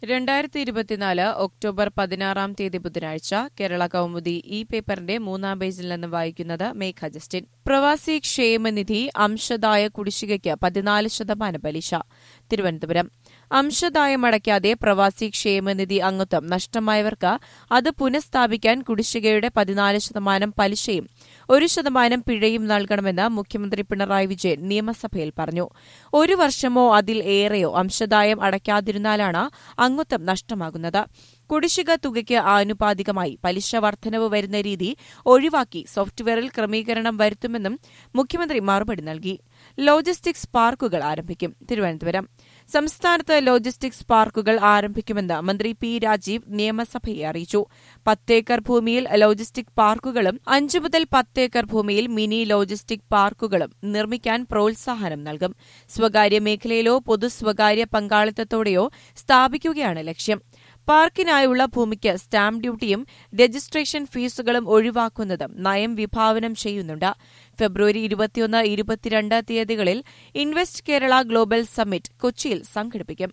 രണ്ടായിരത്തി ഇരുപത്തിനാല് ഒക്ടോബർ പതിനാറാം തീയതി ബുധനാഴ്ച കേരള കൗമുദി ഈ പേപ്പറിന്റെ മൂന്നാം പേജിൽ നിന്ന് വായിക്കുന്നത് മേഘ ജസ്റ്റിൻ പ്രവാസി ക്ഷേമനിധി അംശദായ കുടിശ്ശികയ്ക്ക് പതിനാല് ശതമാനം പലിശ തിരുവനന്തപുരം അംശദായം അടയ്ക്കാതെ പ്രവാസി ക്ഷേമനിധി അംഗത്വം നഷ്ടമായവർക്ക് അത് പുനഃസ്ഥാപിക്കാൻ കുടിശ്ശികയുടെ പതിനാല് ശതമാനം പലിശയും ഒരു ശതമാനം പിഴയും നൽകണമെന്ന് മുഖ്യമന്ത്രി പിണറായി വിജയൻ നിയമസഭയിൽ പറഞ്ഞു ഒരു വർഷമോ അതിൽ ഏറെയോ അംശദായം അടയ്ക്കാതിരുന്നാലാണ് അംഗത്വം നഷ്ടമാകുന്നത് കുടിശ്ശിക തുകയ്ക്ക് ആനുപാതികമായി പലിശ വർധനവ് വരുന്ന രീതി ഒഴിവാക്കി സോഫ്റ്റ്വെയറിൽ ക്രമീകരണം വരുത്തുമെന്നും മുഖ്യമന്ത്രി മറുപടി നൽകി ലോജിസ്റ്റിക്സ് പാർക്കുകൾ ആരംഭിക്കും തിരുവനന്തപുരം സംസ്ഥാനത്ത് ലോജിസ്റ്റിക്സ് പാർക്കുകൾ ആരംഭിക്കുമെന്ന് മന്ത്രി പി രാജീവ് നിയമസഭയെ അറിയിച്ചു പത്തേക്കർ ഭൂമിയിൽ ലോജിസ്റ്റിക് പാർക്കുകളും അഞ്ചു മുതൽ പത്തേക്കർ ഭൂമിയിൽ മിനി ലോജിസ്റ്റിക് പാർക്കുകളും നിർമ്മിക്കാൻ പ്രോത്സാഹനം നൽകും സ്വകാര്യ മേഖലയിലോ പൊതു സ്വകാര്യ പങ്കാളിത്തത്തോടെയോ സ്ഥാപിക്കുകയാണ് ലക്ഷ്യം പാർക്കിനായുള്ള ഭൂമിക്ക് സ്റ്റാമ്പ് ഡ്യൂട്ടിയും രജിസ്ട്രേഷൻ ഫീസുകളും ഒഴിവാക്കുന്നതും നയം വിഭാവനം ചെയ്യുന്നുണ്ട് ഫെബ്രുവരി ഇരുപത്തിയൊന്ന് ഇരുപത്തിരണ്ട് തീയതികളിൽ ഇൻവെസ്റ്റ് കേരള ഗ്ലോബൽ സമ്മിറ്റ് കൊച്ചിയിൽ സംഘടിപ്പിക്കും